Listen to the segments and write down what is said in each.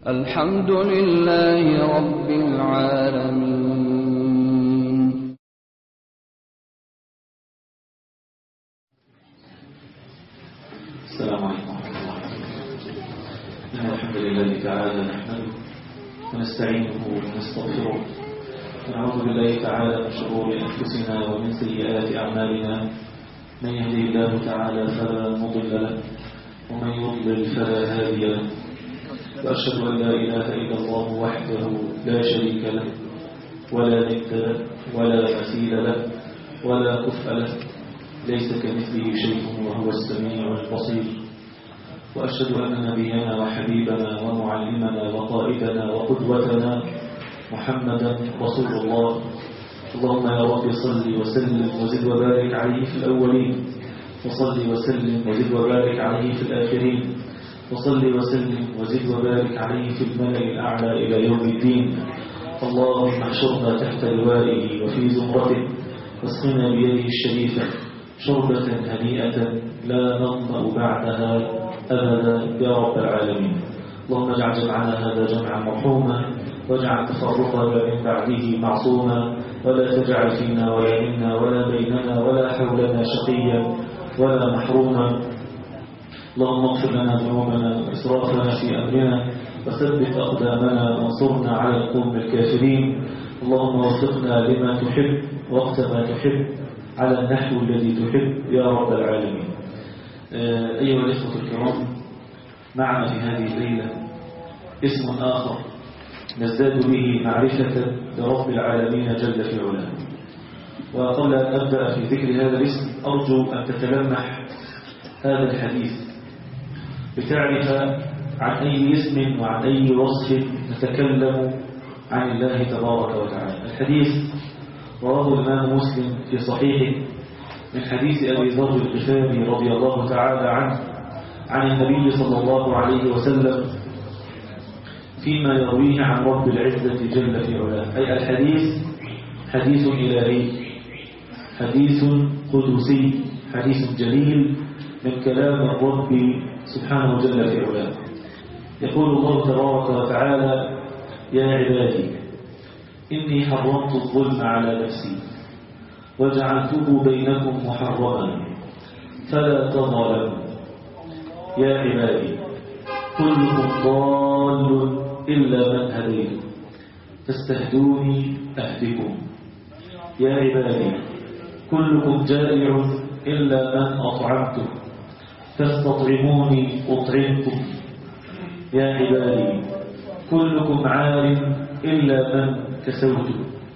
الحمد لله رب العالمين السلام عليكم ورحمة الله إن الحمد لله تعالى نحمده ونستعينه ونستغفره ونعوذ بالله تعالى من شرور أنفسنا ومن سيئات أعمالنا من يهدي الله تعالى فلا مضل له ومن يضلل فلا هادي له وأشهد أن لا إله إلا الله وحده لا شريك له ولا ند له ولا مثيل له ولا كفء له ليس كمثله شيء وهو السميع البصير وأشهد أن نبينا وحبيبنا ومعلمنا وقائدنا وقدوتنا محمدا رسول الله اللهم يا رب صل وسلم وزد وبارك عليه في الأولين وصل وسلم وزد وبارك عليه في الآخرين وصل وسلم وزد وبارك عليه في الملأ الأعلى إلى يوم الدين اللهم احشرنا تحت لوائه وفي زمرته واسقنا بيده الشريفة شربة هنيئة لا نظمأ بعدها أبدا يا رب العالمين اللهم اجعل جمعنا هذا جمعا مرحوما واجعل تفرقنا من بعده معصوما ولا تجعل فينا ولا منا ولا بيننا ولا حولنا شقيا ولا محروما اللهم اغفر لنا ذنوبنا وإسرافنا في أمرنا وثبت أقدامنا وانصرنا على القوم الكافرين اللهم وفقنا لما تحب وقت ما تحب على النحو الذي تحب يا رب العالمين أيها الإخوة الكرام معنا في هذه الليلة اسم آخر نزداد به معرفة برب العالمين جل في علاه وقبل أن أبدأ في ذكر هذا الاسم أرجو أن تتلمح هذا الحديث لتعرف عن أي اسم وعن أي وصف نتكلم عن الله تبارك وتعالى الحديث رواه الإمام مسلم في صحيحه من حديث أبي ذر الغفاري رضي الله تعالى عنه عن النبي صلى الله عليه وسلم فيما يرويه عن رب العزة جل في علاه أي الحديث حديث إلهي حديث قدسي حديث جليل من كلام الرب سبحانه جل في علاه يقول الله تبارك وتعالى يا عبادي إني حرمت الظلم على نفسي وجعلته بينكم محرما فلا تظلموا يا عبادي كلكم ضال إلا من هديت فاستهدوني أهدكم يا عبادي كلكم جائع إلا من أطعمته فاستطعموني أطعمكم يا عبادي كلكم عار إلا من كسوته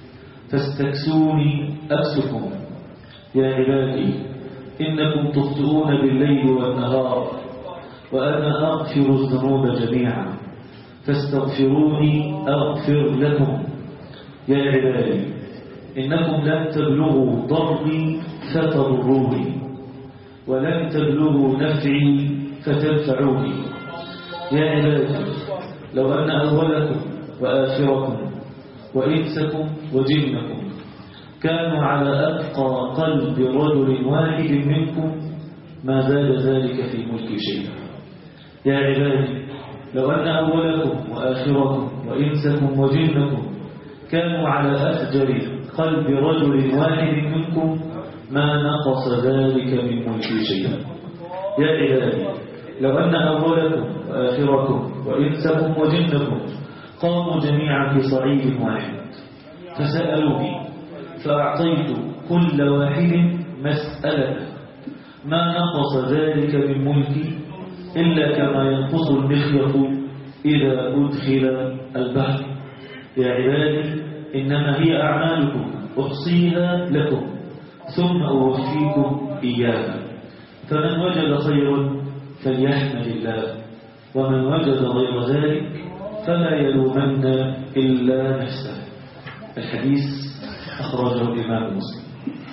فاستكسوني أكسكم يا عبادي إنكم تخطئون بالليل والنهار وأنا أغفر الذنوب جميعا فاستغفروني أغفر لكم يا عبادي إنكم لن تبلغوا ضري فتضروني ولن تبلغوا نفعي فتنفعوني يا عبادي لو أن أولكم وآخركم وإنسكم وجنكم كانوا على أتقى قلب رجل واحد منكم ما زاد ذلك في ملك شيئا يا عبادي لو أن أولكم وآخركم وإنسكم وجنكم كانوا على أفجر قلب رجل واحد منكم ما نقص ذلك من ملك شيئا يا عبادي لو أن أولكم وآخركم وإنسكم وجنكم قاموا جميعا في صعيد واحد فسألوني فأعطيت كل واحد مسألة ما نقص ذلك من ملكي إلا كما ينقص المخيط إذا أدخل البحر يا عبادي إنما هي أعمالكم أحصيها لكم ثم أوفيكم إياها فمن وجد خيرا فليحمد الله ومن وجد غير ذلك فلا يلومن إلا نفسه الحديث أخرجه الإمام مسلم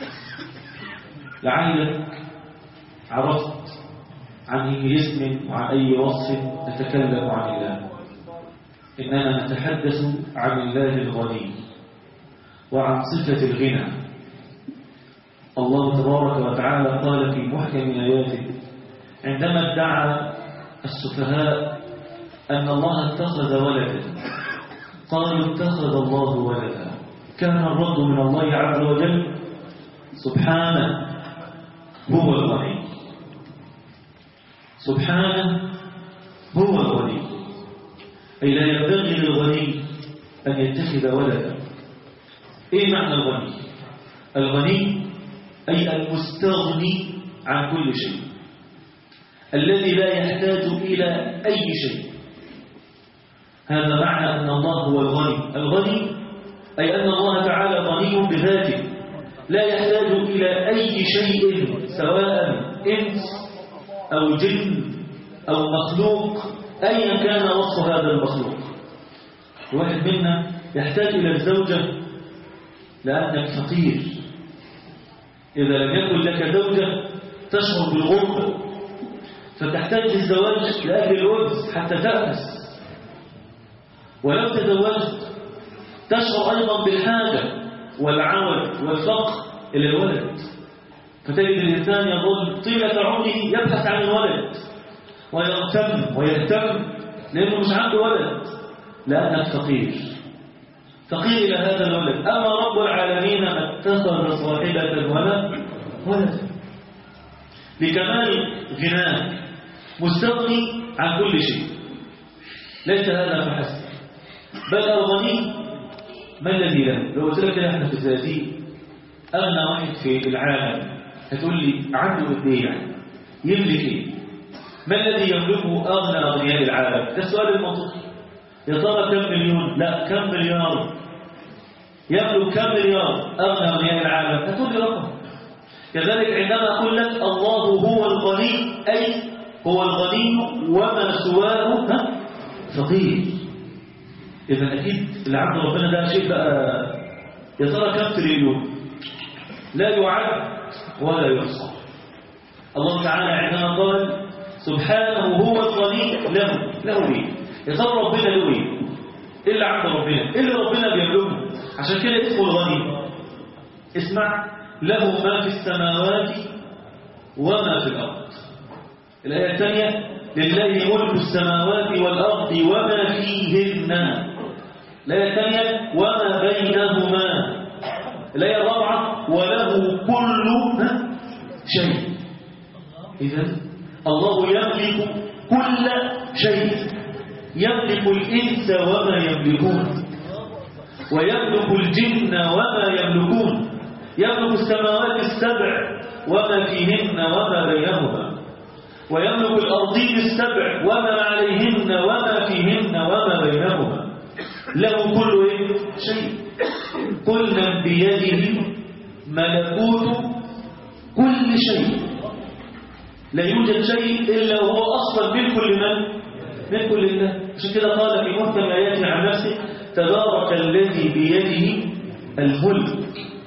لعلك عرفت عن أي اسم وعن أي وصف نتكلم عن الله إننا نتحدث عن الله الغني وعن صفة الغنى الله تبارك وتعالى قال في محكم آياته عندما ادعى السفهاء أن الله اتخذ ولدا قالوا اتخذ الله ولدا كان الرد من الله عز وجل سبحانه هو الغني سبحانه هو الغني أي لا ينبغي للغني أن يتخذ ولدا إيه معنى الغني الغني أي المستغني عن كل شيء الذي لا يحتاج إلى أي شيء هذا معنى أن الله هو الغني الغني أي أن الله تعالى غني بذاته لا يحتاج إلى أي شيء سواء إنس أو جن أو مخلوق أيا كان وصف هذا المخلوق الواحد منا يحتاج إلى الزوجة لأنك فقير إذا لم يكن لك زوجة تشعر بالغربة فتحتاج للزواج لأجل الوجز حتى تأنس ولو تزوجت تشعر أيضا بالحاجة والعول والفقر إلى الولد فتجد الإنسان يظل طيلة عمره يبحث عن الولد ويغتم ويهتم لأنه مش عنده ولد لأنك فقير فقير إلى هذا الولد أما رب العالمين ما اتخذ صاحبة ولا ولد لكمال غناه مستغني عن كل شيء ليس هذا فحسب بل الغني ما الذي له لو قلت لك احنا في الزقازيق اغنى واحد في العالم هتقول لي عنده قد ايه يعني يملك ايه ما الذي يملكه اغنى اغنياء العالم ده السؤال المنطقي يا ترى كم مليون لا كم مليار يملك كم مليار اغنى اغنياء العالم هتقول لي رقم كذلك عندما اقول لك الله هو الغني اي هو الغني وما سواه ها فقير إذا أكيد اللي عند ربنا ده شيء بقى يا ترى كم تريليون لا يعد ولا يحصى الله تعالى عندما قال سبحانه هو الغني له له ايه يا ترى ربنا له ايه ايه اللي عند ربنا ايه اللي ربنا بيملكه عشان كده اسمه الغني اسمع له ما في السماوات وما في الارض الايه الثانيه لله ملك السماوات والارض وما فيهن الآية الثانية وما بينهما الآية الرابعة وله كل شيء إذا الله يملك كل شيء يملك الإنس وما يملكون ويملك الجن وما يملكون يملك السماوات السبع وما فيهن وما بينهما ويملك الأرضين السبع وما عليهن وما فيهن وما بينهما له كل إيه؟ شيء كل من بيده ملكوت كل شيء لا يوجد شيء إلا هو أصلا ملك لمن؟ ملك لله عشان كده قال في محكم آياته عن نفسه تبارك الذي بيده الملك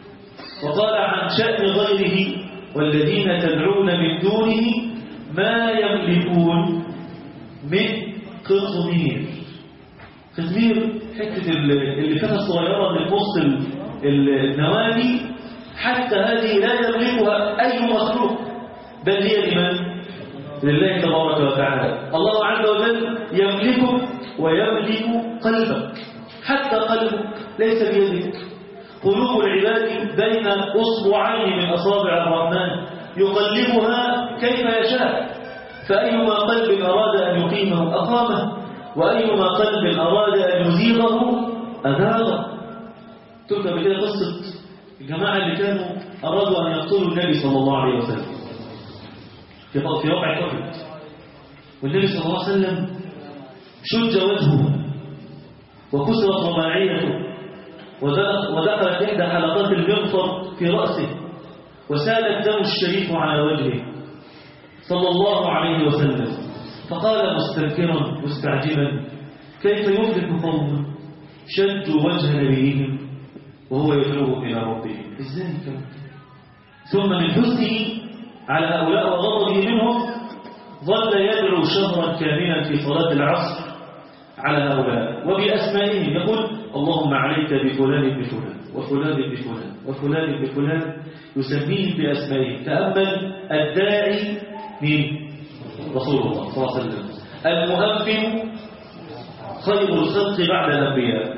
وقال عن شأن غيره والذين تدعون من دونه ما يملكون من قطمير قطمير حتة اللي فيها الصغيرة اللي في وسط النوادي حتى هذه لا يملكها أي مخلوق بل هي لمن؟ لله تبارك وتعالى الله عز وجل يملكك ويملك قلبك حتى قلبك ليس بيدك قلوب العباد بين أصبعين من أصابع الرحمن يقلبها كيف يشاء فأيما قلب أراد أن يقيمه أقامه وأيما قلب أراد أن يزيغه أذاغه تلك بكده قصة الجماعة اللي كانوا أرادوا أن يقتلوا النبي صلى الله عليه وسلم في في وقع أحد والنبي صلى الله عليه وسلم شج وجهه وكسرت رباعيته ودخلت إحدى حلقات المغفر في رأسه وسال الدم الشريف على وجهه صلى الله عليه وسلم فقال مستنكرا مستعجبا كيف يفلح قوم شدوا وجه نبيهم وهو يدعوهم إلى ربهم ازاي كمان ثم من حزنه على هؤلاء وغضبه منهم ظل يدعو شهرا كاملا في صلاة العصر على هؤلاء وبأسمائهم يقول اللهم عليك بفلان بفلان وفلان بفلان وفلان بفلان يسميهم بأسمائهم تأمل الداعي من رسول الله صلى الله عليه وسلم المؤمن خير الخلق بعد الأنبياء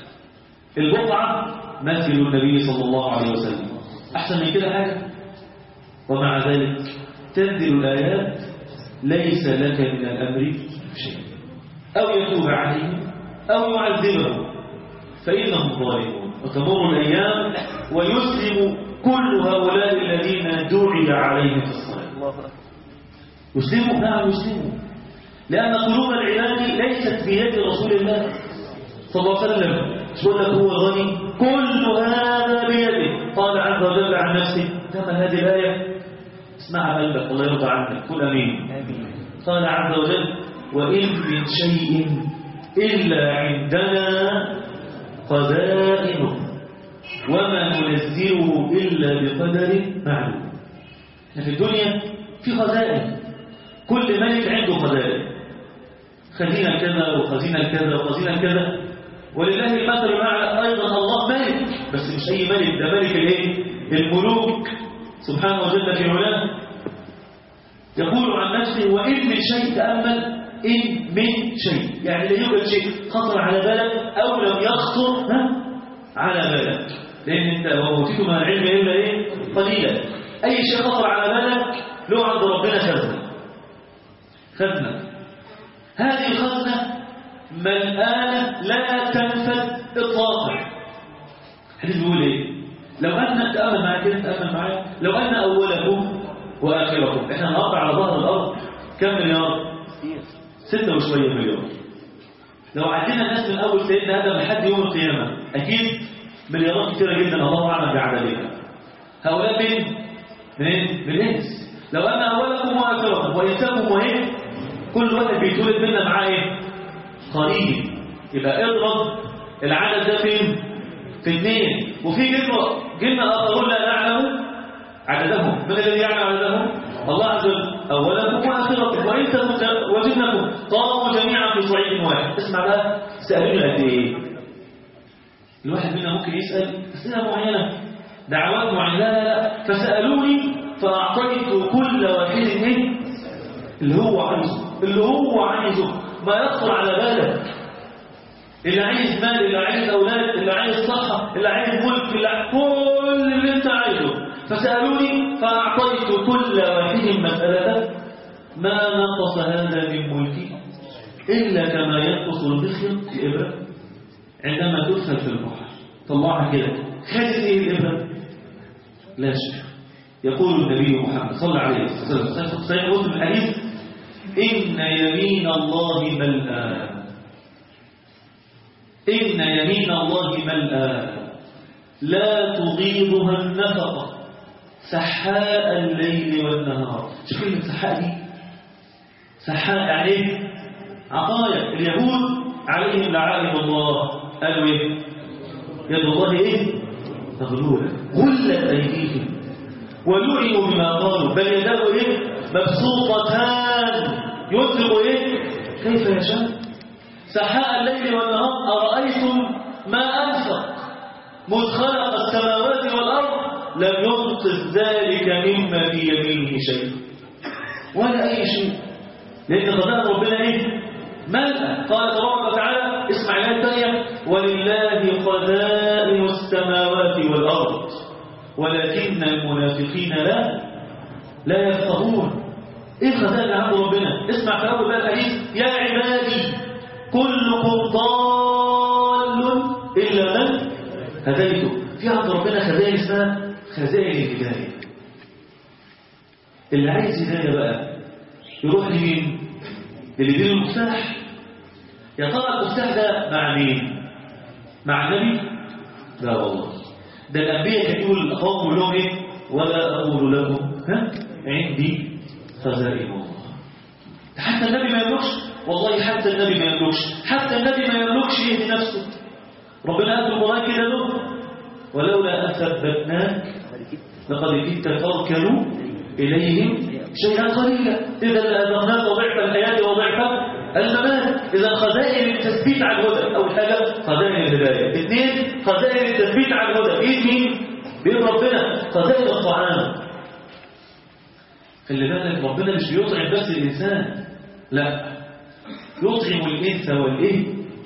البقعة مثل النبي صلى الله عليه وسلم أحسن من كده حاجة ومع ذلك تنزل الآيات ليس لك من الأمر شيء أو يتوب عليهم أو يعذبهم فإنهم ظالمون وتمر الأيام ويسلم كل هؤلاء الذين دعي عليهم في الصلاة يسلموا نعم يسلموا لأن قلوب العباد ليست بيد رسول الله صلى الله عليه وسلم شو لك هو غني كل هذا بيده قال عز وجل عن نفسه كما هذه الآية اسمعها قلبك الله يرضى عنك كل أمين قال عز وجل وإن من شيء إلا عندنا خزائنه وما ننزله إلا بقدر معلوم احنا في الدنيا في خزائن كل ملك عنده خزائن خزينة كذا وخزينة كذا وخزينة كذا ولله المثل الأعلى أيضا الله ملك بس مش أي ملك ده ملك الايه الملوك سبحانه وجل في علاه يقول عن نفسه وإن من شيء تأمل إن من شيء يعني لا يوجد شيء خطر على بالك أو لم يخطر ها على بالك لأن أنت وأوتيت من العلم إلا إيه قليلا أي شيء خطر على بالك له عند ربنا خزنة خزنة هذه الخزنة ملآنة لا تنفذ إطلاقا حديث بيقول إيه لو أن تأمل معايا كده تأمل معايا لو أن أولكم وآخركم إحنا النهارده على ظهر الأرض كم مليار؟ ستة وشوية مليار لو عدينا الناس من أول سيدنا آدم لحد يوم القيامة أكيد مليارات كثيرة جدا الله أعلم بعددها هؤلاء من من من الإنس لو أن أولكم وآخركم وإنسانكم وإيه كل واحد بيتولد منا معاه إيه قريب يبقى اضرب العدد ده فين في اثنين وفي جنة جنة آخرون لا نعلم عددهم من الذي يعلم عددهم الله عز وجل أولكم وآخركم وإن وجدنكم قاموا جميعا في صعيد واحد اسمع بقى سألوني قد إيه الواحد منا ممكن يسأل أسئلة معينة دعوات معينة لا لا لا فسألوني فأعطيت كل واحد إيه اللي هو عايزه اللي هو عايزه ما يخطر على بالك اللي عايز مال اللي عايز أولاد اللي عايز صحة اللي عايز ملك اللي عايز كل اللي انت عايزه فسألوني فأعطيت كل واحد مسألة ما نقص هذا من ملكي إلا كما ينقص المخيط الإبرة عندما تدخل في البحر طلعها كده خدت إيه الإبرة لا شك يقول النبي محمد صلى الله عليه وسلم صحيح مسلم الحديث إن يمين الله ملآ إن يمين الله ملآ لا تغيضها النفقة سحاء الليل والنهار شوف كلمة سحاء دي سحاء يعني عطايا اليهود عليهم لعائم الله قالوا ايه يد الله ايه مغلولة غلت ايديهم ولعنوا بما قالوا بل يداه ايه مبسوطتان ينفق ايه كيف يشاء سحاء الليل والنهار أرأيتم ما أنفق مذ خلق السماوات والأرض لم ينقص ذلك مما في يمينه شيء ولا أي شيء لأن خزائن ربنا إيه؟ ملأ قال تبارك وتعالى اسمع الآية الثانية ولله خزائن السماوات والأرض ولكن المنافقين لا لا يفقهون ايه خزائن عند ربنا اسمع في اول بقى الحديث يا عبادي كلكم ضال الا من هديته في عند ربنا خزائن اسمها خزائن الهدايه اللي عايز هدايه بقى يروح لمين اللي بيديله المفتاح يا ترى المفتاح ده مع مين مع النبي لا والله ده الانبياء كانوا يقول قوم لهم ايه ولا اقول لكم ها عندي خزائن الله حتى النبي ما يملكش والله حتى النبي ما يملكش حتى النبي ما يملكش يهدي نفسه ربنا قال في القرآن كده له ولولا أن ثبتناك لقد كدت تركنوا إليهم شيئا قليلا إذا لأذقناك ضعف الحياة وضعف الممات إذا خزائن التثبيت على الهدى أول حاجة خزائن الهداية اثنين خزائن التثبيت على الهدى إيه مين؟ بين ربنا خزائن الطعام خلي بالك ربنا مش بيطعم بس الإنسان لا يطعم الإنس والإيه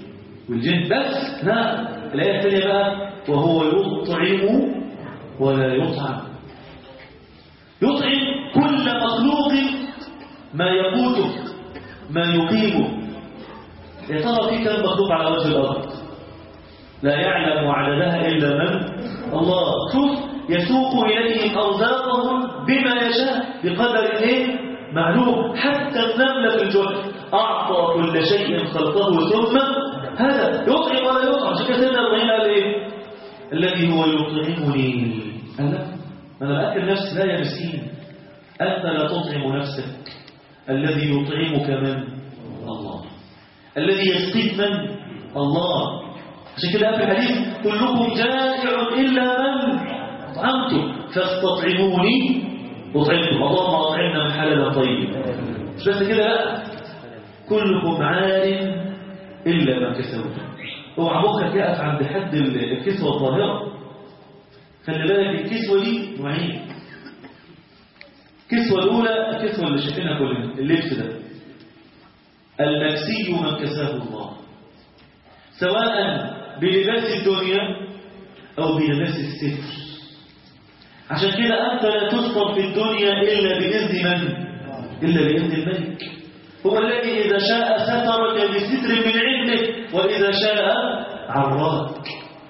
والجن بس لا الآية الثانية بقى وهو يطعم ولا يطعم يطعم كل مخلوق ما يقوته ما يقيمه يا ترى في كم مخلوق على وجه الأرض لا يعلم عددها إلا من الله شوف يسوق إليهم أرزاقهم بما يشاء بقدر إيه معلوم حتى النملة في الجحر أعطى كل شيء خلقه ثم هذا يطعم ولا يطعم عشان كده سيدنا إبراهيم قال إيه الذي هو يطعمني قال لا أنا بأكل نفسي لا يا مسكين أنت لا تطعم نفسك الذي يطعمك من الله الذي يسقيك من الله عشان كده في الحديث كلكم جائع إلا من أطعمتم فاستطعموني أطعمتم اللهم أطعمنا من حلال طيب مش بس كده لا كلكم عار إلا ما كسبتم اوعى مخك يقف عند حد الكسوة الظاهرة خلي بالك الكسوة دي نوعين الكسوة الأولى الكسوة اللي شايفينها كلنا اللبس ده المكسي من كساه الله سواء بلباس الدنيا أو بلباس الستر عشان كده أنت لا تستر في الدنيا إلا بإذن من؟ إلا بإذن الملك هو الذي إذا شاء سترك بستر من عنده وإذا شاء عرضك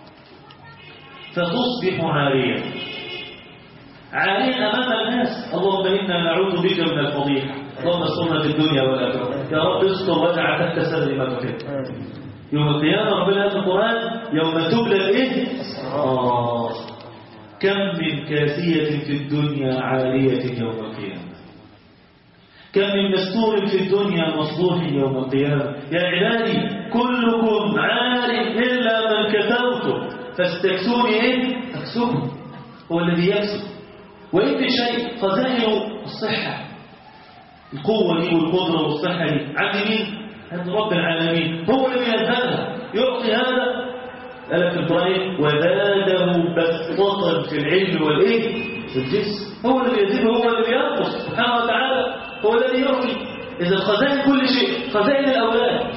فتصبح عاريا عاريا أمام الناس اللهم إنا نعوذ بك من الفضيحة اللهم استرنا في الدنيا والآخرة يا رب استر واجعل تحت سر ما تحب يوم القيامة ربنا في القرآن يوم تبلى الإيه؟ آه كم من كاسية في الدنيا عالية يوم القيامة كم من مستور في الدنيا مصلوح يوم القيامة يا عبادي كلكم عار إلا من كتوته فاستكسوني إيه؟ أكسوه هو الذي يكسب وإن في شيء خزائن الصحة القوة دي والقدرة والصحة دي عند مين؟ عند رب العالمين هو الذي يذهبها يعطي هذا قال في القرآن وزاده بسطة في العلم والإيه؟ والجسم هو الذي يزيد هو الذي ينقص سبحانه وتعالى هو الذي يعطي إذا خزائن كل شيء خزائن الأولاد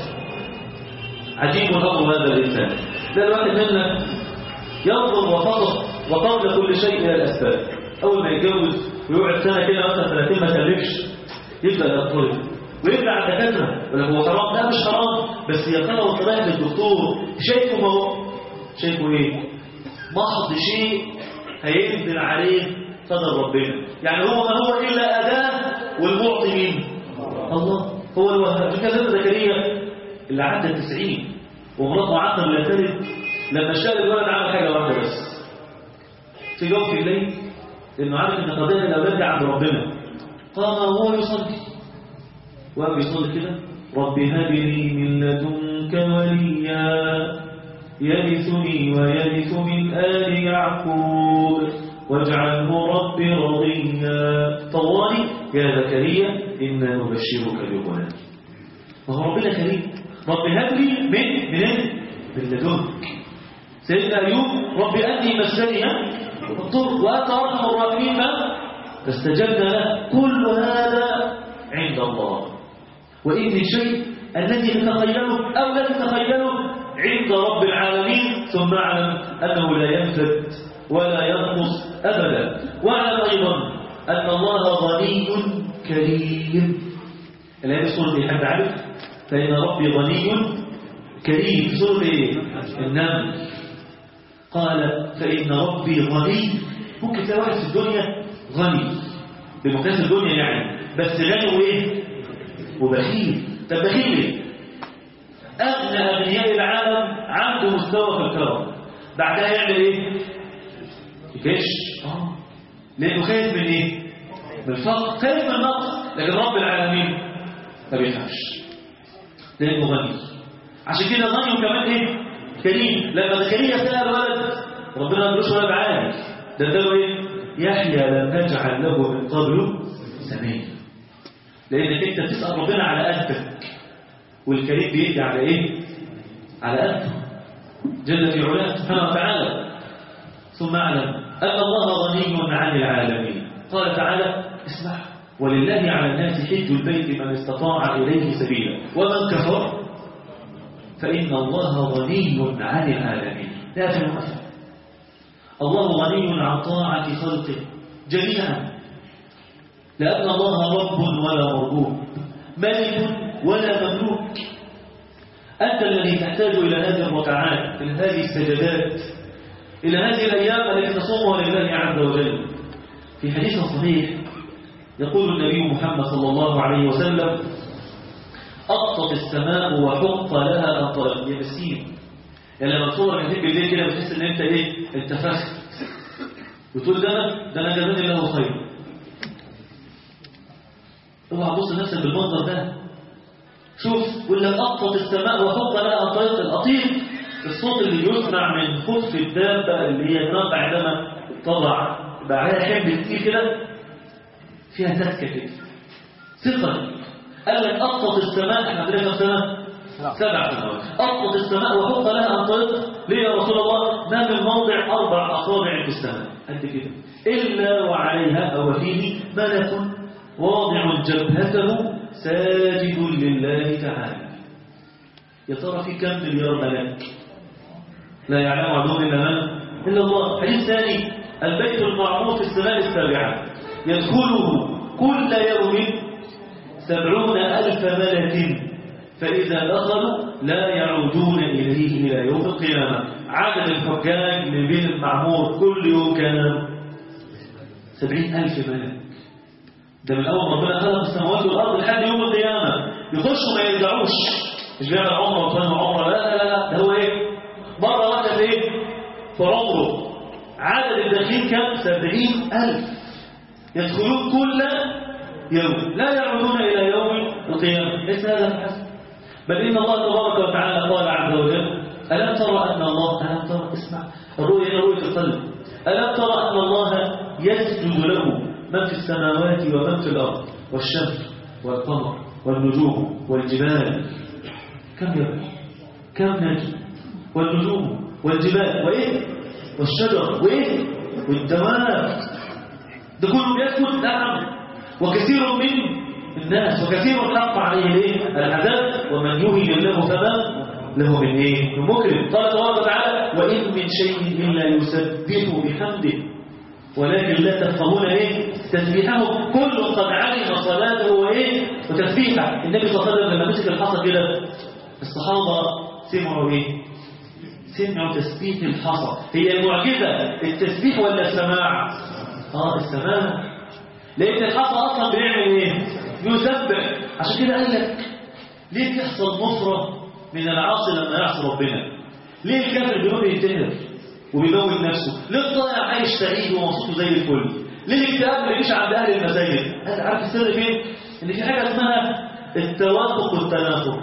عجيب أمر هذا الإنسان ده الواحد منا ينظر وفقط وقبل كل شيء إلى الأسباب أول ما يتجوز ويقعد سنة كده مثلا 30 ما خلفش يبدأ يضطرب ويرجع على الدكاتره ولا هو حرام لا مش حرام بس يا ترى وانت رايح للدكتور شايفه ما هو شايفه ايه محض شيء هينزل عليه قدر ربنا يعني هو ما هو الا اداه والمعطي مين الله هو الوهاب كده زكريا اللي عدى 90 ومراته عقل لا تلد لما شال الولد عمل حاجه واحده بس في يوم في الليل انه عارف ان قضيه الاولاد دي عند ربنا قام وهو يصلي وقام يصلي كده رب هب لي من لدنك وليا يرثني ويرث من آل يعقوب واجعله رب رضيا طوالي يا زكريا إنا نبشرك بغلام وهو ربنا كريم رب هب لي من من من لدنك سيدنا أيوب رب أني مسني الضر وأنت أرحم الراحمين فاستجبنا له كل هذا عند الله وإن الشيء الذي تتخيله أو لا تتخيله عند رب العالمين ثم اعلم أنه لا ينفد ولا ينقص أبدا واعلم أيضا أن الله غني كريم الآية سورة إيه حد عارف فإن ربي غني كريم سورة إيه النمل قال فإن ربي غني ممكن تلاقي واحد في الدنيا غني بمقياس الدنيا يعني بس غني وإيه وبخيل طب بخيل ليه أغنى أغنياء العالم عنده مستوى في الكرم بعدها يعمل إيه؟ يكش آه لأنه خايف من إيه؟ من الفقر خايف من النقص لكن رب العالمين ما بيخافش لأنه غني عشان كده غني وكمان إيه؟ كريم لما زكريا سأل ولد ربنا ما ادلوش ولد عادي ده اداله إيه؟ يحيى لم نجعل له من قبله سميا لأنك أنت تسأل ربنا على قدك والكريم بيدي على إيه؟ على قده جل في علاه سبحانه وتعالى ثم اعلم أن الله غني عن العالمين قال تعالى اسمع ولله على الناس حج البيت من استطاع إليه سبيلا ومن كفر فإن الله غني عن العالمين لا تنفع الله غني عن طاعة خلقه جميعا لأن الله رب ولا مربوب ملك ولا مملوك أنت الذي تحتاج إلى هذه الركعات إلى هذه السجدات إلى هذه الأيام التي تصومها لله عز وجل في حديث صحيح يقول النبي محمد صلى الله عليه وسلم أطت السماء وحق لها أطرق يا مسكين يعني لما تصور كتير بالليل كده بتحس ان انت ايه انتفخت بتقول ده انا ده انا جزاني له خير اوعى تبص لنفسك بالمنظر ده شوف يقول لك أطت السماء وحق لها أطرق الأطيق الصوت اللي يسمع من خف الدابة اللي هي النار بعدما تضع بعدها حمل كتير كده فيها تسكة كده ثقل قال لك أطت السماء احنا عندنا كم سنة؟ سبع سنوات أطت السماء وحق لها أن تطلق ليه يا رسول الله ما من موضع أربع أصابع في السماء قد كده إلا وعليها أو فيه ملك واضع جبهته ساجد لله تعالى يا ترى في كم مليار ملك لا يعلم عدوم إلا من إلا الله حديث ثاني البيت المعمور في السماء السابعة يدخله كل يوم سبعون ألف ملك فإذا دخلوا لا يعودون إليه إلى يوم القيامة عدد الحجاج لبين المعمور كل يوم كان سبعين ألف ملك ده من أول ربنا خلق السماوات والأرض لحد يوم القيامة يخشوا ما يرجعوش مش بيعمل عمره وثاني عمره لا لا لا لا ده هو إيه مرة واحدة في إيه في عمره عدد الداخلين كم سبعين ألف يدخلون كل يوم لا يعودون إلى يوم القيامة ليس هذا الحسن بل إن الله تبارك وتعالى قال عز وجل ألم ترى أن الله ألم ترى اسمع الرؤية هي رؤية القلب ألم ترى أن الله يسجد له من في السماوات ومن في الأرض والشمس والقمر والنجوم والجبال كم يبقى كم نجم والنجوم والجبال وإيه والشجر وإيه والدواب ده كله بيسجد نعم وكثير من الناس وكثير حق عليه الايه العذاب ومن يهن الله فما له من ايه من مكرم قال تبارك وتعالى وان من شيء الا يسبح بحمده ولكن لا تفهمون ايه تسبيحه كل قد علم صلاته وايه وتسبيحه النبي صلى الله عليه وسلم لما مسك الحصى كده الصحابه سمعوا ايه سمعوا تسبيح الحصى هي المعجزه التسبيح ولا السماع اه السماع لان الحصى اصلا بيعمل ايه يسبح عشان كده قال لك ليه تحصل نصرة من العاصي لما يعصي ربنا ليه الكافر بيروح ينتهر وبيموت نفسه ليه الضائع عايش سعيد ومبسوط زي الفل ليه الاكتئاب ما يجيش عند اهل المساجد انت عارف السر فين ان في حاجه اسمها التوافق والتنافق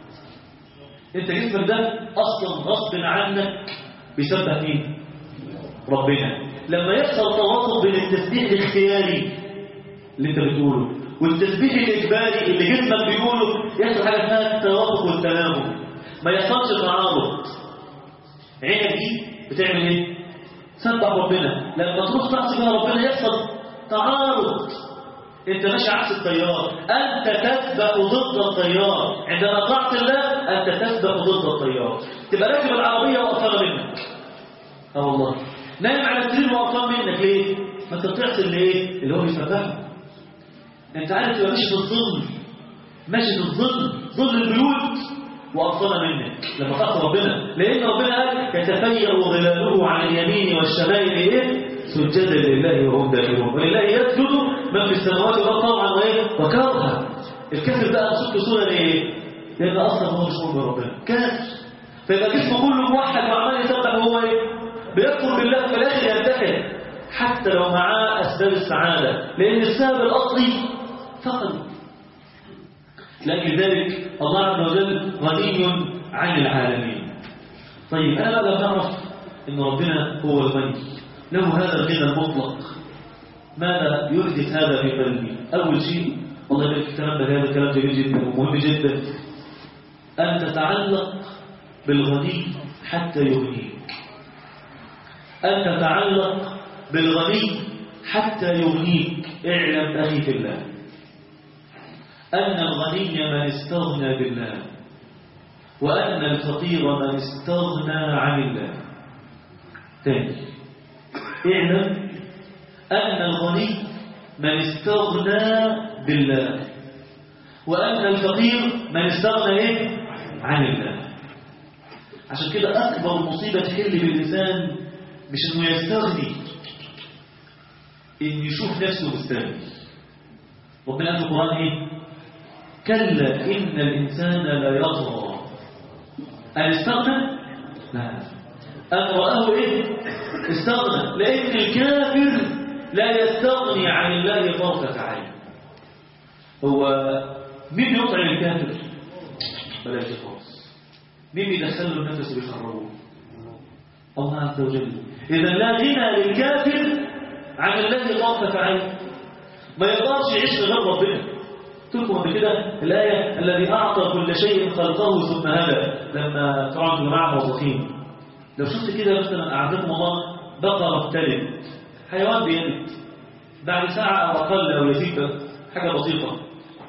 انت جسمك ده اصلا غصب عنك بيسبح مين ربنا لما يحصل توافق بين التسبيح الاختياري اللي انت بتقوله والتسبيح الإجباري اللي جسمك بيقوله يحصل حاجة اسمها التوافق والتناغم ما يحصلش تعارض عينك دي بتعمل ايه؟ سبح ربنا لما تروح تعصي بها ربنا يحصل تعارض انت ماشي عكس التيار انت تسبح ضد التيار عندما طاعت الله انت تسبح ضد التيار تبقى راكب العربيه وقفانه منك اه والله نايم على السرير وقفان منك ليه؟ ما انت بتعصي اللي ايه؟ اللي هو بيسبحه انت عارف تبقى ماشي في الظل ماشي في الظل ظل البيوت وأبطل منك لما تعصي ربنا لأن ربنا قال يتفيأ ظلاله عن اليمين والشمال إيه؟ سجدا لله وهم داخلون ولله يسجد من في السماوات والأرض طوعا وإيه؟ وكرها الكافر بقى صوت صورة لإيه؟ لأن أصلا هو مش مؤمن بربنا كافر فيبقى جسمه كله موحد وعمال يسبح وهو إيه؟ بيكفر بالله في الآخر ينتحر حتى لو معاه أسباب السعادة لأن السبب الأصلي فقد لكن ذلك الله عز وجل غني عن العالمين طيب أنا ماذا نعرف أن ربنا هو الغني له هذا الغنى المطلق ماذا يحدث هذا في قلبي أول شيء والله يبارك الكلام ده هذا كلام جميل جدا ومهم جدا أن تتعلق بالغني حتى يغنيك أن تتعلق بالغني حتى يغنيك اعلم أخي في الله أن الغني من استغنى بالله وأن الفقير من استغنى عن الله تاني اعلم أن الغني من استغنى بالله وأن الفقير من استغنى إيه؟ عن الله عشان كده أكبر مصيبة تحل بالإنسان مش إنه يستغني إن يشوف نفسه مستغني ربنا قال في القرآن إيه؟ كلا إن الإنسان لا يطغى أن استغنى؟ لا أن رآه إيه؟ استغنى لأن الكافر لا يستغني عن الله طرفة عين هو مين يطعم الكافر؟ بلاش خالص مين بيدخل له النفس ويخرجه؟ الله عز وجل إذا لا غنى للكافر عن الذي طرفة عين ما يقدرش يعيش من غير ربنا تلكم قبل كده الآية الذي أعطى كل شيء خلقه ثم هدى لما طبعا جماعة موظفين لو شفت كده مثلا أعزكم الله بقرة بتلد حيوان بيلد بعد ساعة أو أقل أو يزيد حاجة بسيطة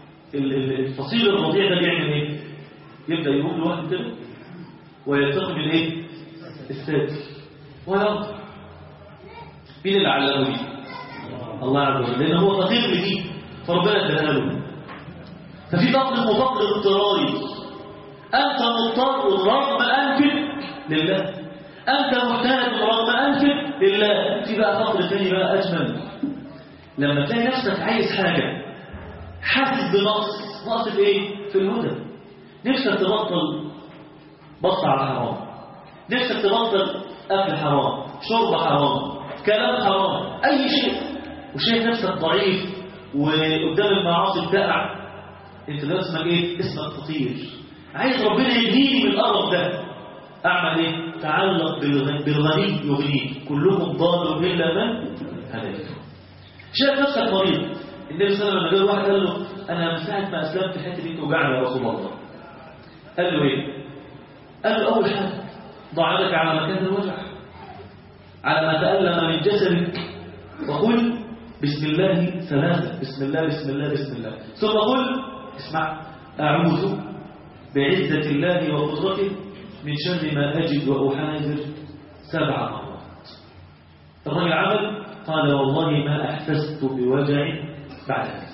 الفصيل الرضيع ده بيعمل إيه؟ يبدأ يقوم لوحده كده ويلتقي بالإيه؟ السادس ويرضى مين اللي علمه دي؟ الله عز وجل لأن هو فقير لدي فربنا اداها له ففي فقر اسمه فقر اضطراري أنت مضطر رغم أنفك لله أنت محتاج رغم أنفك لله في بقى فقر ثاني بقى أجمل لما تلاقي نفسك عايز حاجة حاسس بنقص نقص في إيه؟ في الهدى نفسك تبطل بص على حرام نفسك تبطل أكل حرام شرب حرام كلام حرام أي شيء وشايف نفسك ضعيف وقدام المعاصي بتقع انت ده اسمك ايه اسمك فقير عايز ربنا يهديني من القرف ده اعمل ايه تعلق بالغني, بالغني يغنيك كلكم ضال الا من هديته شايف نفسك مريض النبي صلى الله عليه وسلم لما جاء واحد قال له انا من ساعه ما اسلمت الحته دي توجعني يا رسول الله قال له ايه قال له اول حاجه ضع يدك على مكان الوجع على ما تألم من جسدك وقل بسم الله ثلاثة بسم الله بسم الله بسم الله ثم قل اسمع أعوذ بعزة الله وقدرته من شر ما أجد وأحاذر سبع مرات الرجل عمل قال والله ما أحسست بوجع بعد هذا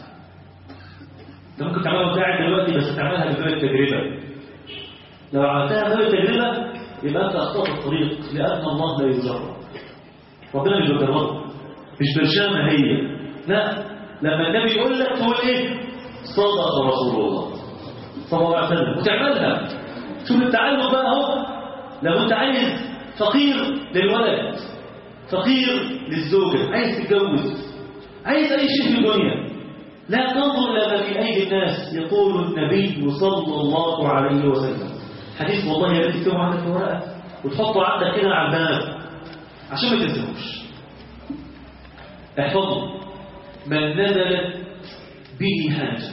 انت ممكن تعملها وتاعد دلوقتي بس تعملها بباب التجربة لو عملتها بباب التجربة يبقى أنت أخطأت الطريق لأن الله لا يجرب ربنا مش بيجربه مش برشامة هي لا لما النبي يقول لك تقول ايه صدق رسول الله صلى الله عليه وسلم وتعملها شوف التعلق بقى اهو لو انت عايز فقير للولد فقير للزوجة عايز تتجوز عايز اي شيء في الدنيا لا تنظر الى ما في ايدي الناس يقول النبي صلى الله عليه وسلم حديث والله يا ريت تكتبه عندك في ورقه وتحطه عندك كده على الباب عشان ما تنسوش احفظوا من نزلت به حاجة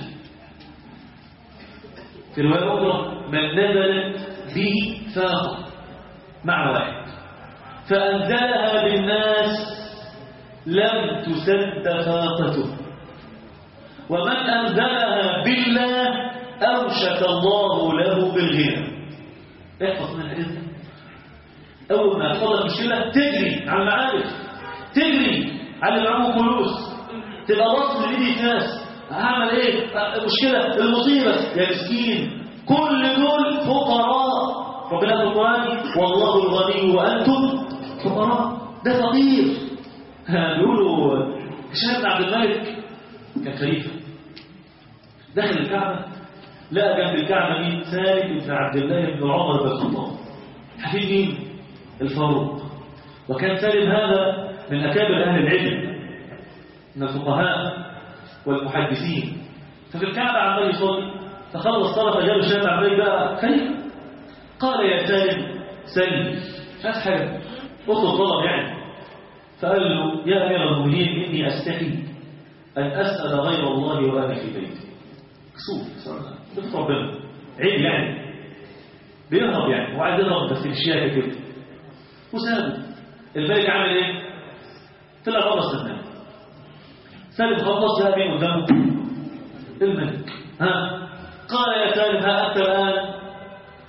في رواية أخرى من نزلت به فاقة مع واحد فأنزلها بالناس لم تسد فاقته ومن أنزلها بالله أوشك الله له بالغنى احفظ من الحديث ده أول ما تحصل مشكلة تجري على المعارف تجري على اللي معه فلوس تبقى وصل لإيدي ناس هعمل ايه المشكلة المصيبة يا مسكين كل دول فقراء ربنا في القرآن والله الغني وأنتم فقراء ده فقير بيقولوا هشام بن عبد الملك كان خليفة دخل الكعبة لقى جنب الكعبة مين سالم بن عبد الله بن عمر بن الخطاب حفيد مين الفاروق وكان سالم هذا من أكابر أهل العلم من الفقهاء والمحدثين ففي الكعبة عمال يصلي فخلص صلاة فجاب الشاب عمال بقى خليفة قال يا سالم سلم مش عايز حاجة اطلب طلب يعني فقال له يا أمير المؤمنين إني أستحي أن أسأل غير الله وأنا في بيتي كسوف شوف ربنا عيب يعني بيهرب يعني وعايز يهرب بس الشياكة كده وسابه الملك عمل ايه طلع بره السمان سالم خلص ذهب مين قدامه الملك ها قال يا سالم ها انت الان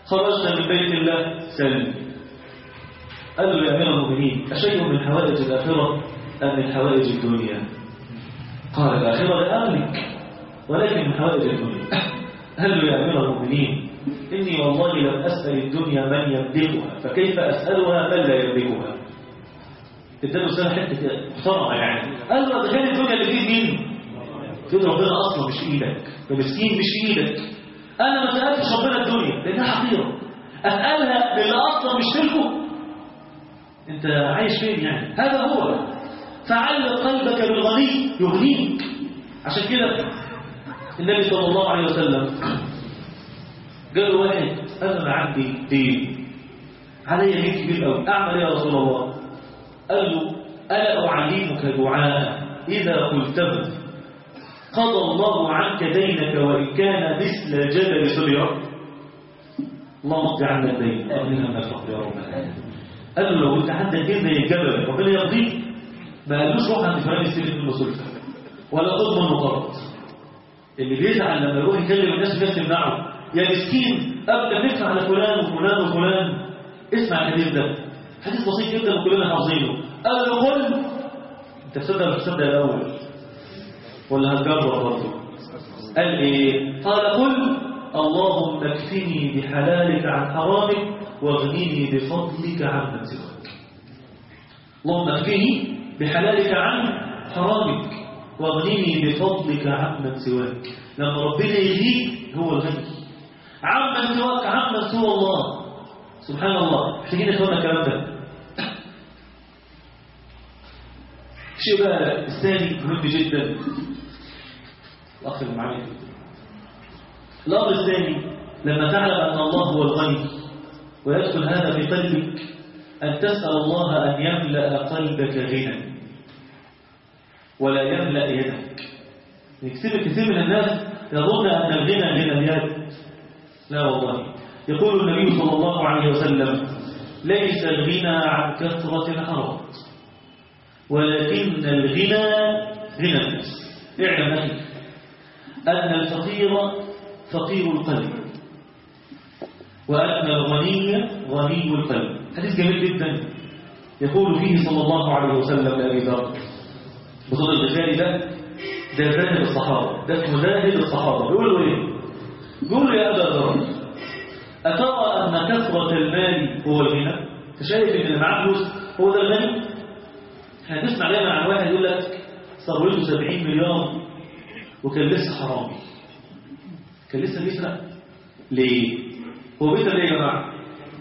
خرجنا من بيت الله سلم قال له يا أمير المؤمنين أشيء من حوائج الآخرة أم من حوائج الدنيا قال الآخرة لا أملك ولكن من حوائج الدنيا قال له يا أمير المؤمنين إني والله لم أسأل الدنيا من يملكها فكيف أسألها من لا يملكها اداله سنة حتة كده محترمة يعني قال له ده كان الدنيا اللي فيه مين؟ كده ربنا أصلا مش إيدك ده مسكين مش إيدك أنا ما سألتش ربنا الدنيا لأنها حقيرة أسألها للي أصلا مش ملكه أنت عايش فين يعني هذا هو فعلق قلبك بالغني يغنيك عشان كده النبي صلى الله عليه وسلم قال له واحد أنا عندي دين علي دين كبير قوي أعمل إيه يا رسول الله قال له ألا أعلمك دعاء إذا قلته قضى الله عنك دينك وإن كان مثل جبل سبيرة اللهم اقضي عنا الدين أغننا من الفقر يا رب العالمين قال له لو انت عندك دين زي الجبل ربنا يرضيك ما قالوش روح عند فلان يستلف منه سلفه ولا خد منه قرض اللي بيزعل لما يروح يكلم الناس الناس تمنعه يا مسكين ابدا ندفع على فلان وفلان وفلان اسمع الحديث ده حديث بسيط جدا وكلنا حافظينه قال له قل انت تصدق ولا تصدق الاول ولا هتجرب برضه قال ايه قال قل اللهم اكفني بحلالك عن حرامك واغنني بفضلك عمن سواك اللهم اكفني بحلالك عن حرامك واغنني بفضلك عمن سواك لما ربنا يغنيك هو الغني عمن سواك عمن سوى الله سبحان الله محتاجين نفهم الكلام ده الشيء بقى الثاني مهم جدا الاخ اللي معايا الامر الثاني لما تعلم ان الله هو الغني ويدخل هذا في قلبك ان تسال الله ان يملا قلبك غنى ولا يملا يدك كثير كثير من الناس يظن ان الغنى غنى اليد لا والله يقول النبي صلى الله عليه وسلم ليس الغنى عن كثره الحرام ولكن الغنى غنى النفس اعلم أخي أن الفقير فقير القلب وأن الغني غني القلب حديث جميل جدا يقول فيه صلى الله عليه وسلم لأبي ذر بطول الغفاري ده ده زاهد الصحابة ده اسمه زاهد الصحابة بيقول له ايه؟ بيقول له يا أبا ذر أترى أن كثرة المال هو الغنى؟ أنت شايف إن اللي معاه فلوس هو ده الغني؟ احنا نسمع دايما عن واحد يقول لك ثروته 70 مليار وكان لسه حرامي كان لسه بيسرق ليه هو بيسرق ليه يا جماعه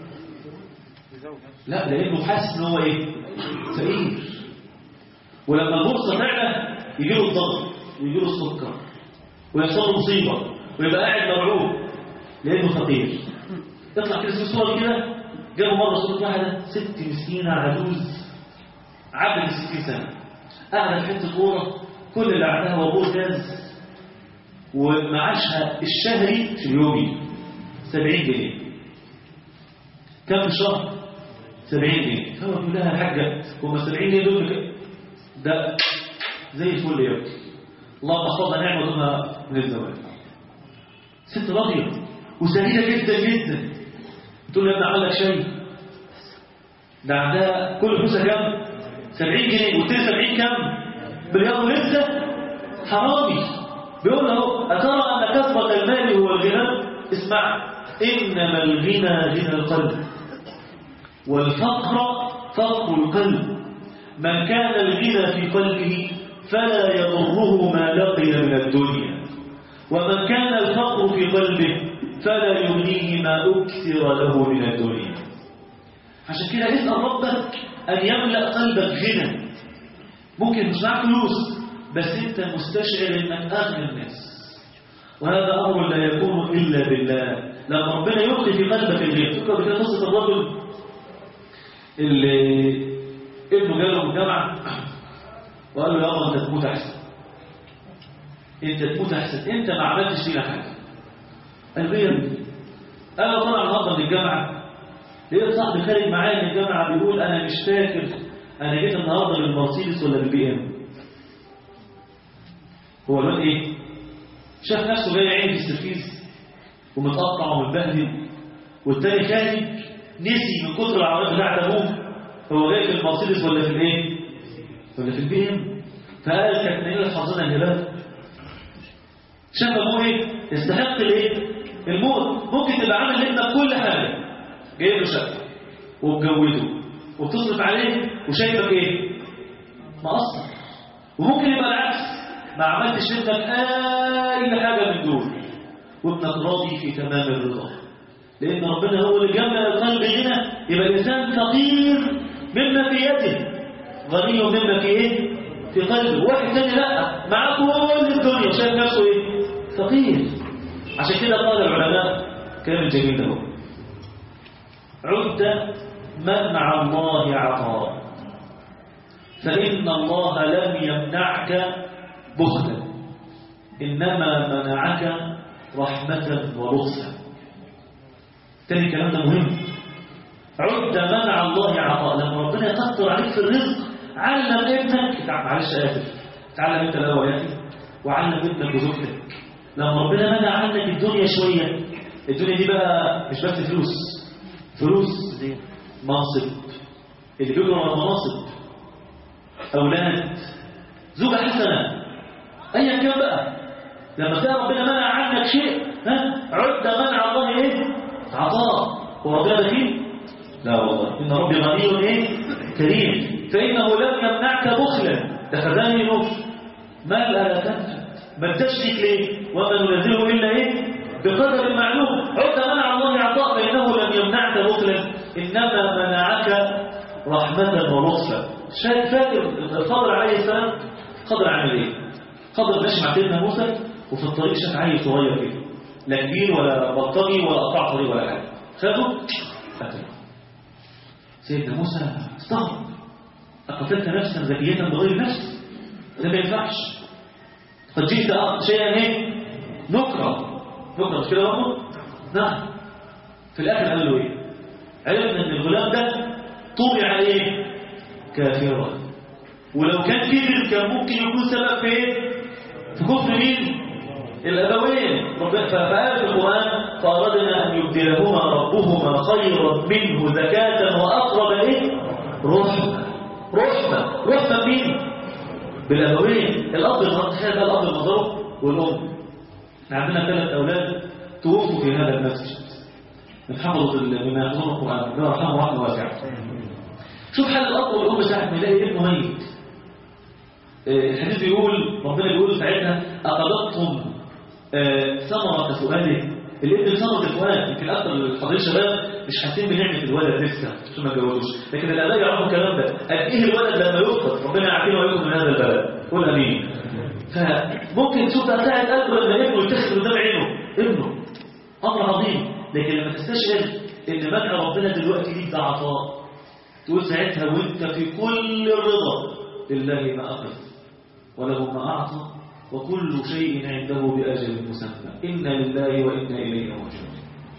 لا لانه حاسس ان هو ايه فقير ولما البورصه تعلى يجي له الضغط ويجي له السكر ويحصل له مصيبه ويبقى قاعد مرعوب لانه فقير يطلع كده في صوره كده جابوا مره صوره واحده ست مسكينه عجوز عدد الستين سنة قاعدة في حتة كورة كل اللي عندها وابور جاز ومعاشها الشهري في اليومي 70 جنيه كم في الشهر؟ 70 جنيه فهو يقول لها الحاجة هم 70 جنيه دول بك- ده زي الفل يا ابني اللهم احفظنا نعمة ثم من الزواج ست راضية وسعيدة جدا جدا تقول لها ابن عمل لك شيء ده عندها كل فلوسها كام؟ 70 جنيه قلت لي 70 كام؟ باليوم لسه حرامي بيقول له أترى أن كثرة المال هو الغنى؟ اسمع إنما الغنى غنى القلب والفقر فقر القلب من كان الغنى في قلبه فلا يضره ما لقي من الدنيا ومن كان الفقر في قلبه فلا يغنيه ما أكثر له من الدنيا عشان كده اسأل ربك أن يملأ قلبك غنى ممكن مش معاك فلوس بس أنت مستشعر أنك أغنى الناس وهذا أمر لا يكون إلا بالله لما ربنا يلقي في قلبك الغنى فكرة بكده قصة الرجل اللي ابنه جاله من الجامعة وقال له يابا أنت تموت أحسن أنت تموت أحسن أنت ما عملتش فينا حاجة قال له إيه يا ابني؟ قال له طلع النهارده من الجامعة لقيت صاحبي خارج معايا من الجامعة بيقول أنا مش فاكر أنا جيت النهارده بالمرسيدس ولا بالبي إم هو الواد إيه؟ شاف نفسه جاي عين في السرفيس ومتقطع ومتبهدل والتاني خارج نسي من كتر العربيات بتاعت ابوه هو جاي في المرسيدس ولا في الايه ولا في البي ام فقال كانت نيله حظنا الهبال شاف ابوه ايه يستحق الايه الموت ممكن تبقى عامل لابنك كل حاجه جايب له شقه ومجوده وبتصرف عليه وشايفك ايه مقصر وممكن يبقى العكس ما عملتش لابنك اي حاجه من دول وابنك راضي في تمام الرضا لان ربنا هو اللي جمع القلب غنى يبقى الانسان فقير مما في يده غني مما في ايه في قلبه واحد تاني لا معاه كل الدنيا شايف نفسه ايه فقير عشان كده قال العلماء كلام جميل ده عد من مع الله عطاء فإن الله لم يمنعك بخلا إنما منعك رحمة ولطفا تاني الكلام ده مهم عد منع الله عطاء لما ربنا يقدر عليك في الرزق علم ابنك معلش آسف تعلم انت الأول يا أخي وعلم ابنك وزوجتك لما ربنا منع عنك الدنيا شوية الدنيا دي بقى مش بس فلوس فلوس دي منصب اللي بيجروا ورا المناصب أولاد زوجة حسنة أيا كان بقى لما تلاقي ربنا منع عنك شيء ها عد منع الله إيه عطاء هو ربنا بخيل لا والله إن ربي غني إيه كريم فإنه لم يمنعك بخلا ده خزاني نور ما لا تنفع ما تشرك ليه وما ننزله إلا إيه بقدر معلوم عد منع الله عطاء فإنه لم يمنعك بخلا إنما منعك رحمة ولطفا شايف فاكر الخضر عليه السلام خضر عمل ايه خضر ماشي مع سيدنا موسى وفي الطريق شاف عيل صغير كده لا كبير ولا بلطجي ولا قطع طريق ولا حاجه خده قتله سيدنا موسى استغرب أقتلت نفسا ذكية بغير نفس ده ما ينفعش قد جئت شيئا ايه نكره نكره مش كده برضه نعم في الاخر قال له ايه عرفنا ان الغلام ده طبع عليه كافرا ولو كان كبر كان ممكن يكون سبب في ايه في كفر مين الابوين فقال في القران فاردنا ان يبدلهما ربهما خيرا منه زكاه واقرب ايه رحمه رحمه رحمه مين بالابوين الاب تخيل ده الاب المضروب والام احنا عندنا ثلاث اولاد توفوا في هذا المسجد من حفظ بما يحفظون القران ربنا يرحمه رحمه واسعه شوف حال الأب والأم ساعة ما يلاقي ابنه ميت الحديث بيقول ربنا بيقول ساعتها أقبضتم ثمرة سؤاله الابن ثمرة الفؤاد يمكن أكثر الحضرين الشباب مش حاسين بنعمة الولد لسه عشان ما اتجوزوش لكن الآباء يعرفوا الكلام ده قد إيه الولد لما يفقد ربنا يعافينا ويكون من هذا البلد قول أمين فممكن تشوف ده ساعة قلبه لما ابنه يتخذ قدام عينه ابنه أمر عظيم لكن لما تستشعر إن منع ربنا دلوقتي ليك ده عطاء تقول ساعتها وانت في كل الرضا لله ما أخذ وله ما أعطى وكل شيء عنده بأجل مسمى إنا لله وإنا إليه راجعون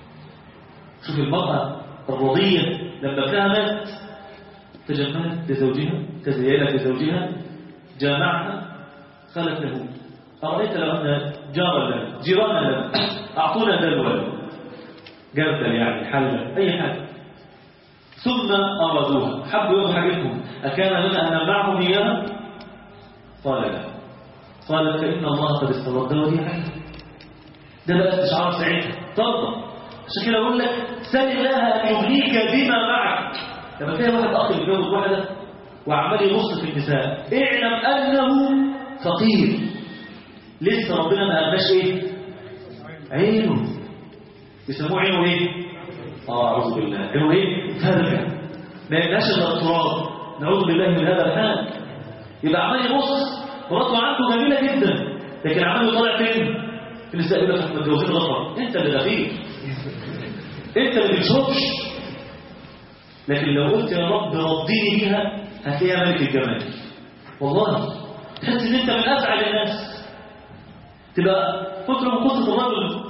شوف المرأة الرضية لما كانت تجملت لزوجها تزينت لزوجها جامعها خلت له أرأيت لو أن جارا لنا جيرانا لنا أعطونا ذا الولد جردل يعني حلة أي حاجة ثم أرادوها حبوا يوم حاجتهم أكان لنا أن نمنعهم إياها قال لا قال فإن الله قد استرد وديعها ده بقى استشعار ساعتها ترضى عشان كده أقول لك سل الله أن يغنيك بما معك لما تلاقي واحد أخ بيتجوز واحدة وعمال يبص في النساء اعلم أنه فقير لسه ربنا ما قالناش إيه عينه يسموه عينه إيه اه اعوذ بالله عينه ايه فرجة ما يبقاش الا التراب نعوذ بالله من هذا الحال يبقى عمال يبص مراته عنده جميله جدا لكن عمال يطلع فين في النساء يقول لك احنا متجوزين غلط انت اللي غفير انت اللي بتشوفش لكن لو قلت يا رب رديني بيها هتلاقيها ملك الجمال والله تحس ان انت من اسعد الناس تبقى كتر من قصه الرجل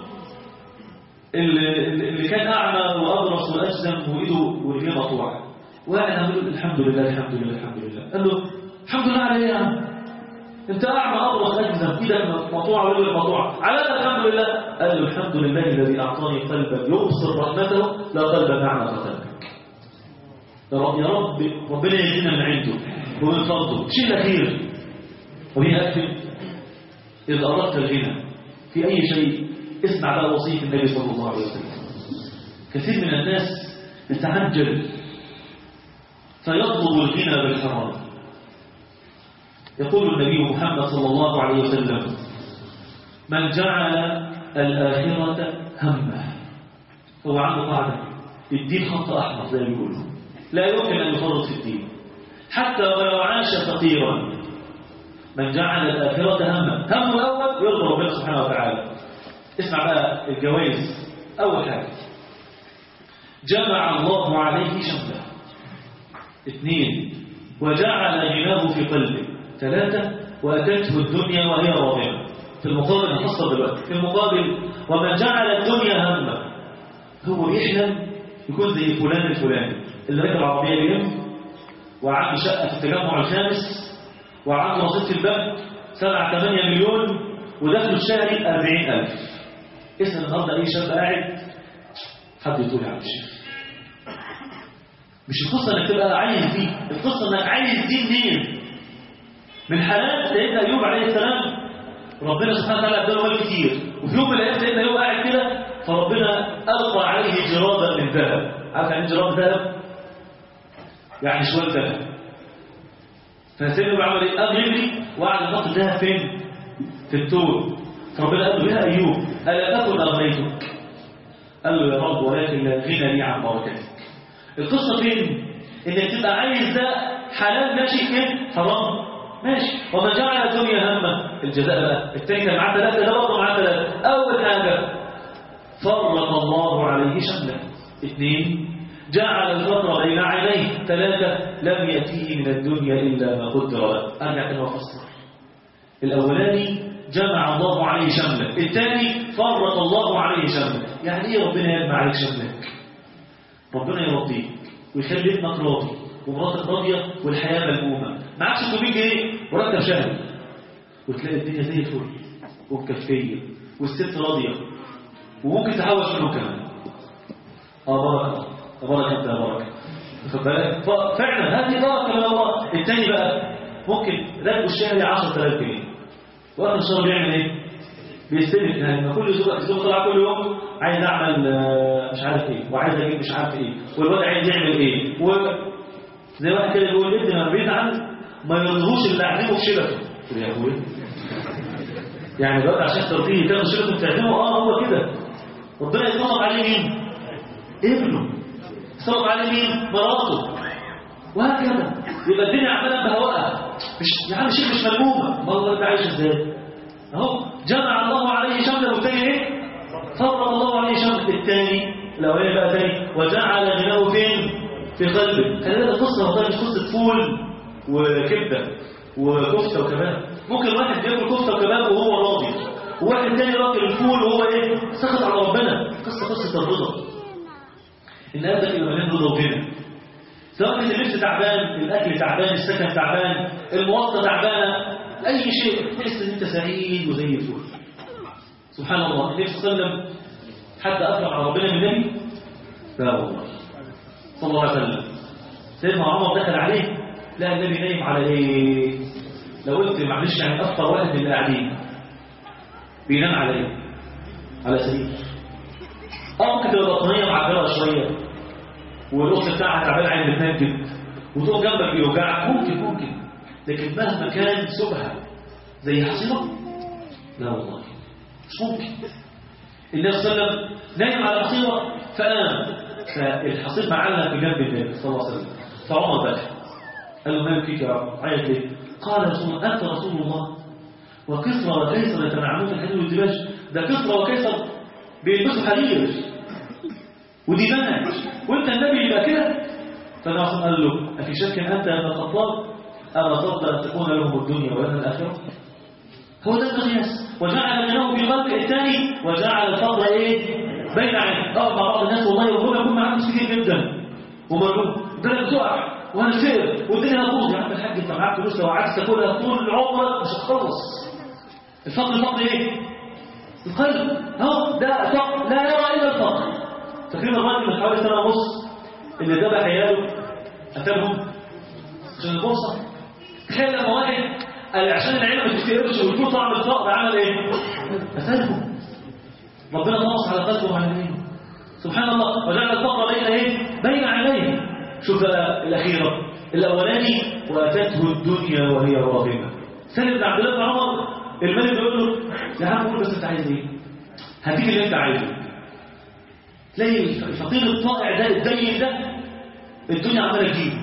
اللي كان أعمى وأبرص وأجزم وإيده ورجليه مقطوعة وأنا أقول الحمد لله الحمد لله الحمد لله قال له الحمد لله على إيه يا عم أنت أعمى أبرص أجزم إيدك مقطوعة ورجلك مقطوعة على الحمد لله قال له الحمد لله الذي أعطاني قلبا يبصر رحمته لا قلبا أعمى قلبك يا رب يا رب ربنا يهدينا من عنده ومن فضله شيء الأخير وبيأكد إذا أردت الغنى في أي شيء اسمع بقى وصية النبي صلى الله عليه وسلم كثير من الناس يتعجل فيطلب الغنى بالحرام يقول النبي محمد صلى الله عليه وسلم من جعل الآخرة همه هو عنده قاعدة الدين خط أحمر زي ما بيقولوا لا يمكن أن يفرط في الدين حتى ولو عاش فقيرا من جعل الآخرة همه همه الأول يرضى ربنا سبحانه وتعالى اسمع بقى الجوائز أول حاجة جمع الله عليه شمله اثنين وجعل غناه في قلبه ثلاثة وأتته الدنيا وهي راضية في المقابل نحصل دلوقتي في المقابل ومن جعل الدنيا همه هو يحلم يكون زي فلان الفلاني اللي راكب العربية اليوم وعنده شقة في التجمع الخامس وعنده رصيد في البنك 7 8 مليون ودخله الشهري 40000 اسأل النهارده أي شاب قاعد حد يقول يا عم الشيخ مش القصة انك تبقى عايز دي القصة انك عايز دي منين من حلال سيدنا ايوب عليه السلام ربنا سبحانه وتعالى اداله مال كتير وفي يوم من الايام سيدنا ايوب قاعد كده فربنا القى عليه جرادا من ذهب عارف يعني جراد ذهب يعني شويه ذهب فسيدنا ايوب عمل ايه قام يجري وقعد يحط الذهب فين في التور فربنا قال له يا ايوب الا تكن اغنيتك قال له يا رب ولكن لا غنى لي عن بركتك القصة فين؟ انك تبقى عايز ده حلال ماشي فين؟ حرام ماشي وما جعل الدنيا همه الجزاء بقى التاني كان معاه ثلاثة ده برضه معاه ثلاثة أول حاجة فرق الله عليه شمله اثنين جعل الفقر بين عينيه ثلاثة لم يأتيه من الدنيا إلا ما قدر له أرجع تاني وأفسر الأولاني جمع الله عليه شمله الثاني فرق الله عليه شمله يعني إيه ربنا يجمع عليك شملك ربنا يرضيك ويخلي ابنك راضي ومراتك راضيه والحياه ملمومه معكش 600 جنيه مرتب شهري وتلاقي الدنيا زي الفل ومكفيه والست راضيه وممكن تحوش منه كمان اه بركه بركه انت يا بركه واخد بالك فعلا هذه بركه من الله الثاني بقى ممكن راتبه الشهري 10000 جنيه واخر الشهر بيعمل ايه؟ بيستلف يعني كل زوج زوج طلع كل يوم عايز اعمل مش عارف ايه وعايز اجيب مش عارف ايه والواد عايز يعمل ايه و زي واحد كده بيقول ابني ما بيتعب ما يرضوش اللي اعلمه في شبكه قلت يا ابويا يعني الواد عشان ترضيه تاخد شبكه وتعلمه اه هو كده ربنا يصرف عليه مين؟ ابنه يصرف عليه مين؟ مراته وهكذا يبقى الدنيا عماله بهواءها مش يا عم شيء مش ملمومه والله انت عايش ازاي؟ اهو جمع الله عليه شمله والثاني ايه فرق الله عليه شمله الثاني الاولاني بقى ثاني وجعل غناه فين في قلبه خلي بالك القصه والله مش قصه فول وكبده وكفته وكباب ممكن واحد بياكل كفته وكباب وهو راضي وواحد تاني راكل الفول وهو ايه سخط على ربنا قصه قصه الرضا ان قلبك يبقى مليان رضا وغنى سواء كان اللبس تعبان الاكل تعبان السكن تعبان المواصله تعبانه اي شيء تحس ان انت سعيد وزي الفل سبحان الله النبي صلى الله عليه وسلم حد اكرم على ربنا من النبي لا والله صلى الله عليه وسلم سيدنا عمر دخل عليه لقى النبي نايم على ايه لو قلت معلش يعني اكثر واحد من اللي قاعدين بينام على ايه على سرير اه ممكن تبقى بطانيه معبره شويه والاخت بتاعها تعبان عين بتنجد وتقف جنبك بيوجعك ممكن ممكن لكن مهما كان سبحة زي حصيرة لا والله مش ممكن النبي صلى الله عليه وسلم نايم على حصيرة فقام فالحصير معلق في جنب النبي صلى الله عليه وسلم فعمر بكى قال له ما فيك يا رب عايز ليه قال رسول الله انت رسول الله وكسرى وكيسر يتنعمون الحديد والدباج ده كسرى وكيسر بيلبسوا حرير وديباج وانت النبي يبقى كده فالنبي قال له أفي شك أنت يا ابن الخطاب أما ترضى أن تكون لهم الدنيا ولنا الآخرة هو ده المقياس وجعل غناه في قلب الثاني وجعل الفضل ايه بين عينيه اه مع بعض الناس والله يقول يكون معاهم كتير جدا ومرلوب ده بتقع وهنسير والدنيا هتبوظ يا عم الحاج انت معاك فلوس لو قعدت تاكلها طول عمرك مش هتخلص الفضل الفضل ايه القلب اهو ده فقر لا يرى الا الفقر فاكرين الراجل من حوالي سنه ونص اللي ذبح عياله قتلهم عشان البورصه تخيل لما واحد قال عشان العيله ما تفتقرش ويكون طعم الفقر عمل ايه؟ قتلهم ربنا طمس على قلبه وعلى عينيه سبحان الله وجعل الفقر بين ايه؟ بين عينيه شوف بقى الاخيره الاولاني واتته الدنيا وهي راغمه سالم بن عبد الله بن عمر الملك بيقول له يا عم قول بس انت عايز ايه؟ هديك اللي انت عايزه تلاقي الفقير الطائع ده الدين ده الدنيا عماله تجيبه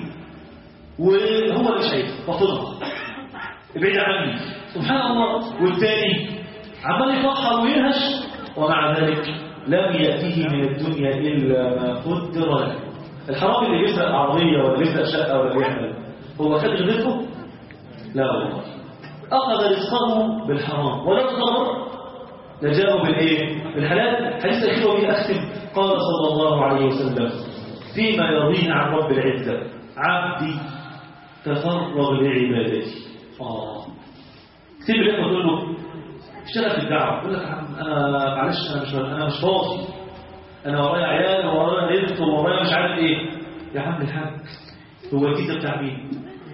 وهو مش شايف بطلها ابعد عني سبحان الله والتاني عمال يفخر وينهش ومع ذلك لم يأتيه من الدنيا إلا ما قدر له الحرامي اللي بيسرق عربية ولا بيسرق شقة ولا بيعمل هو خد رزقه؟ لا والله أخذ رزقه بالحرام ولو اضطر لجاءه بالإيه؟ بالحلال حديث الأخير وبه أختم قال صلى الله عليه وسلم فيما يرضينا عن رب العزة عبدي تفرغ لعبادتي آه كتير الإخوة تقول له اشتغل في الدعوة يقول لك يا عم أنا معلش أنا مش أنا مش فاضي أنا ورايا عيال ورايا رزق ورايا مش عارف إيه يا عم الحاج هو الكتاب بتاع مين؟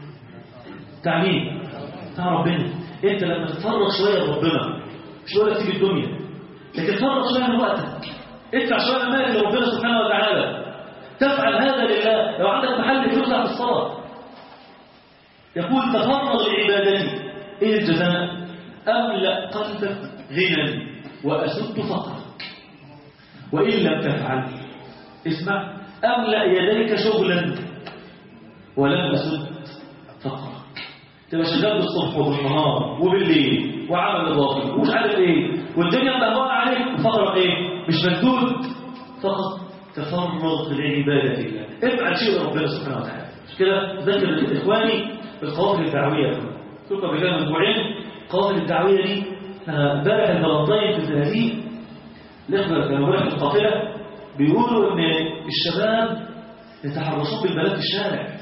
بتاع مين؟ بتاع ربنا أنت لما تتفرغ شوية لربنا مش بقول لك تيجي الدنيا لكن تفرغ شوية من وقتك ادفع شوية من مالك لربنا سبحانه وتعالى تفعل هذا لله لو عندك محل تفتح في الصلاة يقول تفرغ لعبادتي ايه الجزاء املا قلبك غنى واسد فقرك وان لم تفعل اسمع املا يديك شغلا ولم اسد فقرك تبقى شغال بالصبح وبالنهار وبالليل وعمل اضافي ومش عارف ايه والدنيا مهوانه عليك وفقرك ايه مش مجدود فقط تفرغ لعباده الله افعل شيء لربنا سبحانه وتعالى مش كده ذكر اخواني القوافل الدعويه كنت قبل كده من اسبوعين القوافل الدعويه دي انا امبارح البلطين في الزهازيق الاخوه كانوا امبارح في القافله بيقولوا ان الشباب يتحرشون بالبنات في الشارع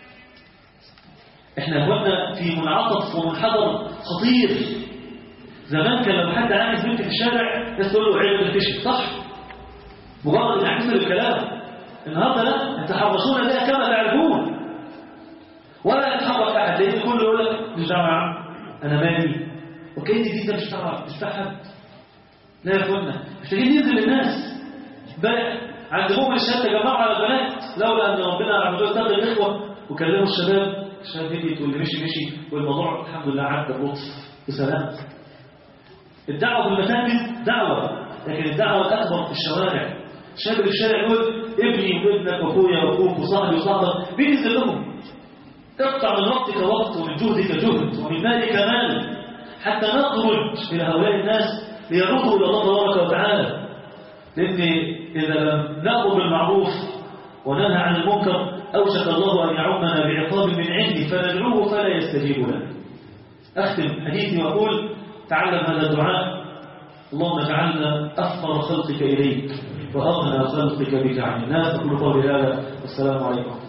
احنا اخواننا في منعطف ومنحدر خطير زمان كان لو حد عايز بنت في الشارع الناس تقول له عيب تكتشف صح مجرد ان احتمل الكلام النهارده لا يتحرشون بها كما تعرفون ولا يتحرك احد لان الكل يقول لك مش دعوه انا مالي وكأن دي ده مش دعوه مش بتاع حد لا يا اخوانا محتاجين ننزل للناس امبارح عند مؤمن الشهاده تجمعوا على البنات لولا ان ربنا عملوا دخل الاخوه وكلموا الشباب الشباب هديت واللي مشي مشي والموضوع الحمد لله عدى بلطف بسلام الدعوه في المساجد دعوه لكن الدعوه الاكبر في الشوارع الشاب اللي في الشارع يقول ابني وابنك واخويا واخوك وصاحبي وصاحبك بينزل لهم اقطع من وقتك وقت ومن جهدك جهد ومن مالك مال حتى نخرج إلى هؤلاء الناس ليردوا إلى الله تبارك وتعالى لأن إذا لم نأمر بالمعروف وننهى عن المنكر أوشك الله أن يعمنا بعقاب من عنده فندعوه فلا يستجيب لنا أختم حديثي وأقول تعلم هذا الدعاء اللهم اجعلنا أفقر خلقك إليك وأغنى خلقك بك عن الناس أقول قولي هذا والسلام عليكم